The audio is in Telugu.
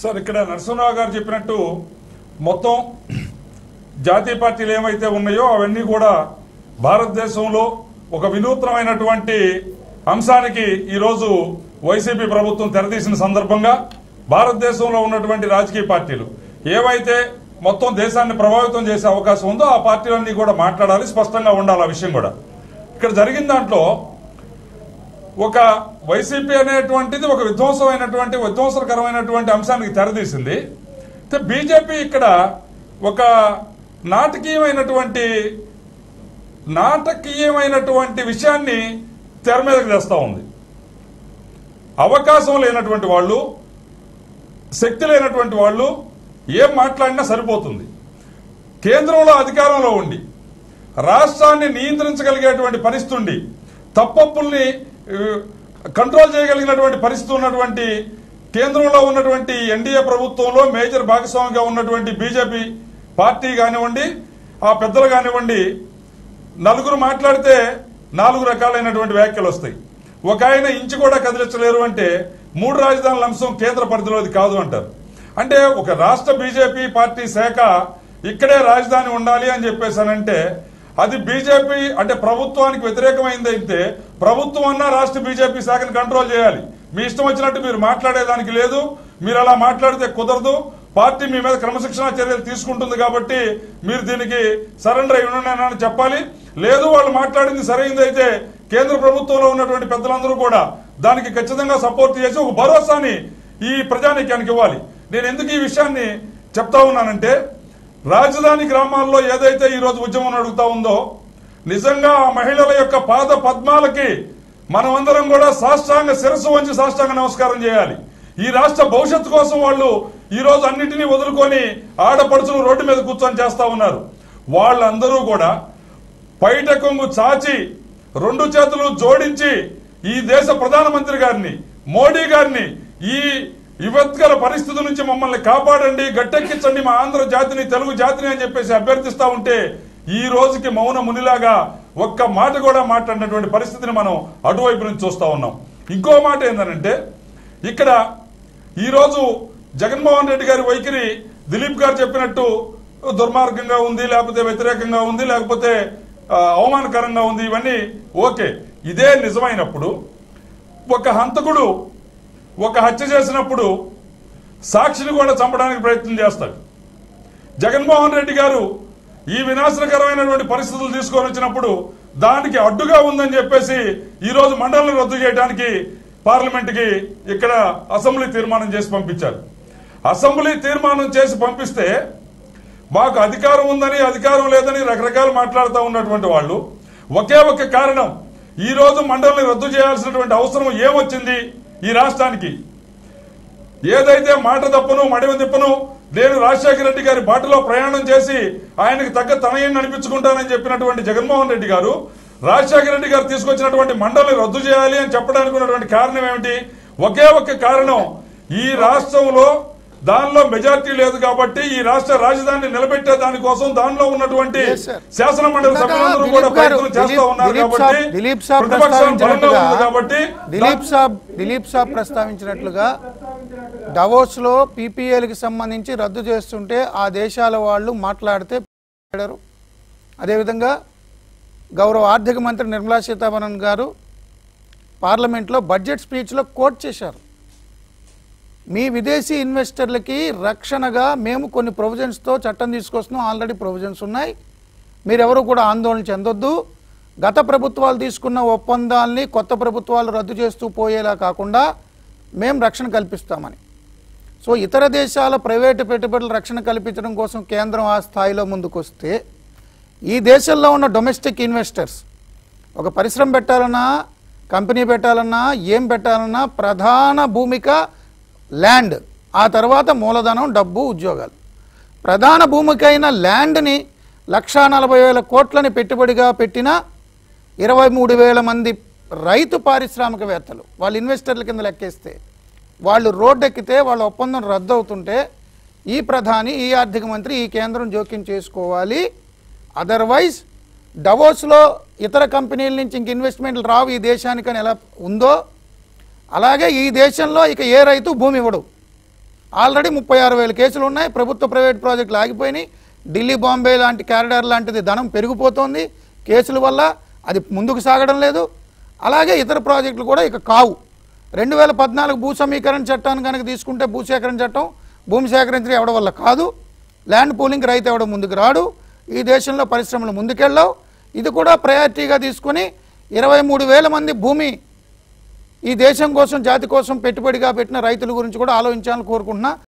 సార్ ఇక్కడ నరసింహరావు గారు చెప్పినట్టు మొత్తం జాతీయ పార్టీలు ఏమైతే ఉన్నాయో అవన్నీ కూడా భారతదేశంలో ఒక వినూత్నమైనటువంటి అంశానికి ఈరోజు వైసీపీ ప్రభుత్వం తెరతీసిన సందర్భంగా భారతదేశంలో ఉన్నటువంటి రాజకీయ పార్టీలు ఏవైతే మొత్తం దేశాన్ని ప్రభావితం చేసే అవకాశం ఉందో ఆ పార్టీలన్నీ కూడా మాట్లాడాలి స్పష్టంగా ఉండాలి ఆ విషయం కూడా ఇక్కడ జరిగిన దాంట్లో ఒక వైసీపీ అనేటువంటిది ఒక విధ్వంసమైనటువంటి విధ్వంసకరమైనటువంటి అంశానికి తెరదీసింది అయితే బీజేపీ ఇక్కడ ఒక నాటకీయమైనటువంటి నాటకీయమైనటువంటి విషయాన్ని తెర మీదకి తెస్తా ఉంది అవకాశం లేనటువంటి వాళ్ళు శక్తి లేనటువంటి వాళ్ళు ఏం మాట్లాడినా సరిపోతుంది కేంద్రంలో అధికారంలో ఉండి రాష్ట్రాన్ని నియంత్రించగలిగేటువంటి పరిస్థితి ఉండి తప్పప్పుల్ని ఆ, కంట్రోల్ చేయగలిగినటువంటి పరిస్థితి ఉన్నటువంటి కేంద్రంలో ఉన్నటువంటి ఎన్డీఏ ప్రభుత్వంలో మేజర్ భాగస్వామిగా ఉన్నటువంటి బీజేపీ పార్టీ కానివ్వండి ఆ పెద్దలు కానివ్వండి నలుగురు మాట్లాడితే నాలుగు రకాలైనటువంటి వ్యాఖ్యలు వస్తాయి ఒక ఆయన ఇంచు కూడా కదిలించలేరు అంటే మూడు రాజధానుల అంశం కేంద్ర పరిధిలోది కాదు అంటారు అంటే ఒక రాష్ట్ర బీజేపీ పార్టీ శాఖ ఇక్కడే రాజధాని ఉండాలి అని చెప్పేసానంటే అది బీజేపీ అంటే ప్రభుత్వానికి వ్యతిరేకమైంది అయితే ప్రభుత్వం అన్నా రాష్ట్ర బీజేపీ శాఖను కంట్రోల్ చేయాలి మీ ఇష్టం వచ్చినట్టు మీరు మాట్లాడేదానికి లేదు మీరు అలా మాట్లాడితే కుదరదు పార్టీ మీ మీద క్రమశిక్షణ చర్యలు తీసుకుంటుంది కాబట్టి మీరు దీనికి సరెండర్ అయి ఉన్నానని చెప్పాలి లేదు వాళ్ళు మాట్లాడింది సరైనది అయితే కేంద్ర ప్రభుత్వంలో ఉన్నటువంటి పెద్దలందరూ కూడా దానికి ఖచ్చితంగా సపోర్ట్ చేసి ఒక భరోసాని ఈ ప్రజానీకానికి ఇవ్వాలి నేను ఎందుకు ఈ విషయాన్ని చెప్తా ఉన్నానంటే రాజధాని గ్రామాల్లో ఏదైతే ఈ రోజు ఉద్యమం నడుగుతా ఉందో నిజంగా ఆ మహిళల యొక్క పాద పద్మాలకి మనమందరం కూడా సాష్టాంగ శిరస్సు వంచి సాష్టాంగ నమస్కారం చేయాలి ఈ రాష్ట్ర భవిష్యత్తు కోసం వాళ్ళు ఈ రోజు అన్నిటినీ వదులుకొని ఆడపడుచులు రోడ్డు మీద కూర్చొని చేస్తా ఉన్నారు వాళ్ళందరూ కూడా పైట కొంగు చాచి రెండు చేతులు జోడించి ఈ దేశ ప్రధానమంత్రి గారిని మోడీ గారిని ఈ విపత్కర పరిస్థితి నుంచి మమ్మల్ని కాపాడండి గట్టెక్కించండి మా ఆంధ్ర జాతిని తెలుగు జాతిని అని చెప్పేసి అభ్యర్థిస్తా ఉంటే ఈ రోజుకి మౌన మునిలాగా ఒక్క మాట కూడా మాట్లాడినటువంటి పరిస్థితిని మనం అటువైపు నుంచి చూస్తా ఉన్నాం ఇంకో మాట ఏంటంటే ఇక్కడ ఈరోజు జగన్మోహన్ రెడ్డి గారి వైఖరి దిలీప్ గారు చెప్పినట్టు దుర్మార్గంగా ఉంది లేకపోతే వ్యతిరేకంగా ఉంది లేకపోతే ఆ, అవమానకరంగా ఉంది ఇవన్నీ ఓకే ఇదే నిజమైనప్పుడు ఒక హంతకుడు ఒక హత్య చేసినప్పుడు సాక్షిని కూడా చంపడానికి ప్రయత్నం చేస్తాడు జగన్మోహన్ రెడ్డి గారు ఈ వినాశనకరమైనటువంటి పరిస్థితులు తీసుకొని వచ్చినప్పుడు దానికి అడ్డుగా ఉందని చెప్పేసి ఈ రోజు మండలిని రద్దు చేయడానికి పార్లమెంట్కి ఇక్కడ అసెంబ్లీ తీర్మానం చేసి పంపించారు అసెంబ్లీ తీర్మానం చేసి పంపిస్తే మాకు అధికారం ఉందని అధికారం లేదని రకరకాలు మాట్లాడుతూ ఉన్నటువంటి వాళ్ళు ఒకే ఒక కారణం ఈ రోజు మండలిని రద్దు చేయాల్సినటువంటి అవసరం ఏమొచ్చింది ఈ రాష్ట్రానికి ఏదైతే మాట తప్పను మడివ తిప్పను నేను రాజశేఖర రెడ్డి గారి బాటలో ప్రయాణం చేసి ఆయనకు తగ్గ తనయ్యని నడిపించుకుంటానని చెప్పినటువంటి జగన్మోహన్ రెడ్డి గారు రాజశేఖర రెడ్డి గారు తీసుకొచ్చినటువంటి మండలిని రద్దు చేయాలి అని చెప్పడానికి ఉన్నటువంటి కారణం ఏమిటి ఒకే ఒక్క కారణం ఈ రాష్ట్రంలో దానిలో మెజారిటీ లేదు కాబట్టి ఈ రాష్ట్ర రాజధానిని నిలబెట్టే దానికోసం దానిలో ఉన్నటువంటి Yes, sir. శాసన మండలి ఇందాక సభ్యులందరూ కూడా దిలీప్ గారు, ప్రయత్నం చేస్తూ దిలీప్- ఉన్నారు దిలీప్ కాబట్టి సాబ్- దిలీప్ సాబ్ ప్రతిపక్షం బలంగా ప్రస్తావించినట్లుగా ఉంది కాబట్టి దిలీప్ సాబ్ దిలీప్ సాబ్ ప్రస్తావించినట్లుగా డవోస్ లో పీపీఎల్కి సంబంధించి రద్దు చేస్తుంటే ఆ దేశాల వాళ్ళు మాట్లాడితే మాట్లాడారు అదేవిధంగా గౌరవ ఆర్థిక మంత్రి నిర్మలా సీతారామన్ గారు పార్లమెంట్లో బడ్జెట్ స్పీచ్లో కోట్ చేశారు మీ విదేశీ ఇన్వెస్టర్లకి రక్షణగా మేము కొన్ని ప్రొవిజన్స్తో చట్టం తీసుకొస్తున్నాం ఆల్రెడీ ప్రొవిజన్స్ ఉన్నాయి మీరెవరు కూడా ఆందోళన చెందొద్దు గత ప్రభుత్వాలు తీసుకున్న ఒప్పందాల్ని కొత్త ప్రభుత్వాలు రద్దు చేస్తూ పోయేలా కాకుండా మేము రక్షణ కల్పిస్తామని సో ఇతర దేశాల ప్రైవేటు పెట్టుబడుల రక్షణ కల్పించడం కోసం కేంద్రం ఆ స్థాయిలో ముందుకొస్తే ఈ దేశంలో ఉన్న డొమెస్టిక్ ఇన్వెస్టర్స్ ఒక పరిశ్రమ పెట్టాలన్నా కంపెనీ పెట్టాలన్నా ఏం పెట్టాలన్నా ప్రధాన భూమిక ల్యాండ్ ఆ తర్వాత మూలధనం డబ్బు ఉద్యోగాలు ప్రధాన భూమికైన ల్యాండ్ని లక్షా నలభై వేల కోట్లని పెట్టుబడిగా పెట్టిన ఇరవై మూడు వేల మంది రైతు పారిశ్రామికవేత్తలు వాళ్ళు ఇన్వెస్టర్ల కింద లెక్కేస్తే వాళ్ళు రోడ్డు ఎక్కితే వాళ్ళ ఒప్పందం రద్దు అవుతుంటే ఈ ప్రధాని ఈ ఆర్థిక మంత్రి ఈ కేంద్రం జోక్యం చేసుకోవాలి అదర్వైజ్ డవోస్లో ఇతర కంపెనీల నుంచి ఇంక ఇన్వెస్ట్మెంట్లు రావు ఈ దేశానికని ఎలా ఉందో అలాగే ఈ దేశంలో ఇక ఏ రైతు భూమి ఇవ్వడు ఆల్రెడీ ముప్పై ఆరు వేల కేసులు ఉన్నాయి ప్రభుత్వ ప్రైవేట్ ప్రాజెక్టులు ఆగిపోయినాయి ఢిల్లీ బాంబే లాంటి క్యారిడార్ లాంటిది ధనం పెరిగిపోతోంది కేసుల వల్ల అది ముందుకు సాగడం లేదు అలాగే ఇతర ప్రాజెక్టులు కూడా ఇక కావు రెండు వేల పద్నాలుగు భూ సమీకరణ చట్టాన్ని కనుక తీసుకుంటే భూసేకరణ చట్టం భూమి సేకరించడం ఎవడం వల్ల కాదు ల్యాండ్ పూలింగ్ రైతు ఎవడం ముందుకు రాడు ఈ దేశంలో పరిశ్రమలు ముందుకెళ్ళవు ఇది కూడా ప్రయారిటీగా తీసుకొని ఇరవై మూడు వేల మంది భూమి ఈ దేశం కోసం జాతి కోసం పెట్టుబడిగా పెట్టిన రైతుల గురించి కూడా ఆలోచించాలని కోరుకుంటున్నా